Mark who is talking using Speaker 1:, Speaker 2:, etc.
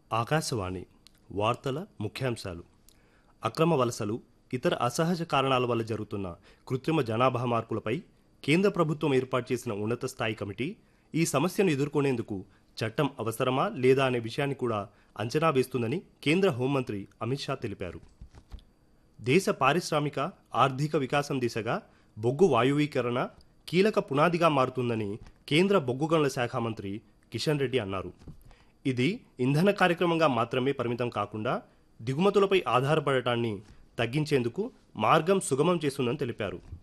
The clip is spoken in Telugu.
Speaker 1: ఆకాశవాణి వార్తల ముఖ్యాంశాలు అక్రమ వలసలు ఇతర అసహజ కారణాల వల్ల జరుగుతున్న కృత్రిమ జనాభా మార్పులపై కేంద్ర ప్రభుత్వం ఏర్పాటు చేసిన ఉన్నత స్థాయి కమిటీ ఈ సమస్యను ఎదుర్కొనేందుకు చట్టం అవసరమా లేదా అనే విషయాన్ని కూడా అంచనా వేస్తుందని కేంద్ర హోంమంత్రి అమిత్ షా తెలిపారు దేశ పారిశ్రామిక ఆర్థిక వికాసం దిశగా బొగ్గు వాయువీకరణ కీలక పునాదిగా మారుతుందని కేంద్ర బొగ్గు గనుల శాఖ మంత్రి కిషన్ రెడ్డి అన్నారు ఇది ఇంధన కార్యక్రమంగా మాత్రమే పరిమితం కాకుండా దిగుమతులపై ఆధారపడటాన్ని తగ్గించేందుకు మార్గం సుగమం చేస్తుందని తెలిపారు